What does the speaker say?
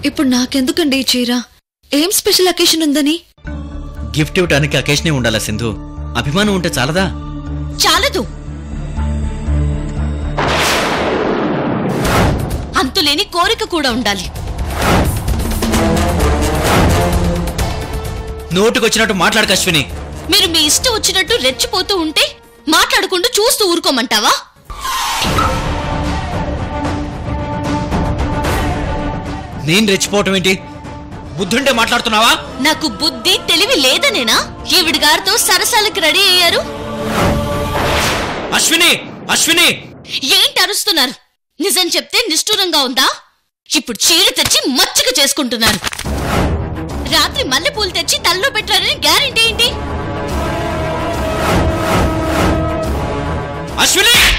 ఇప్పుడు నాకెందుకండి ఈ చీర ఏం స్పెషల్ అకేషన్ ఉందని గిఫ్ట్ ఇవ్వడానికి అకేషనే ఉండాలా సింధు అభిమానం ఉంటే చాలదా చాలదు అంతులేని కోరిక కూడా ఉండాలి నోటుకొచ్చినట్టు మాట్లాడక అశ్విని మీరు మీ ఇష్టం వచ్చినట్టు రెచ్చిపోతూ ఉంటే మాట్లాడకుండా చూస్తూ ఊరుకోమంటావా నేను రెచ్చిపోవటం ఏంటి బుద్ధుంటే మాట్లాడుతున్నావా నాకు బుద్ధి తెలివి లేదనేనా ఈవిడి గారితో సరసాలకి రెడీ అయ్యారు అశ్విని అశ్విని ఏంటి అరుస్తున్నారు నిజం చెప్తే నిష్ఠూరంగా ఉందా ఇప్పుడు చీర తెచ్చి మచ్చిక చేసుకుంటున్నారు రాత్రి మల్లెపూలు తెచ్చి తల్లో పెట్టారని గ్యారెంటీ ఏంటి అశ్విని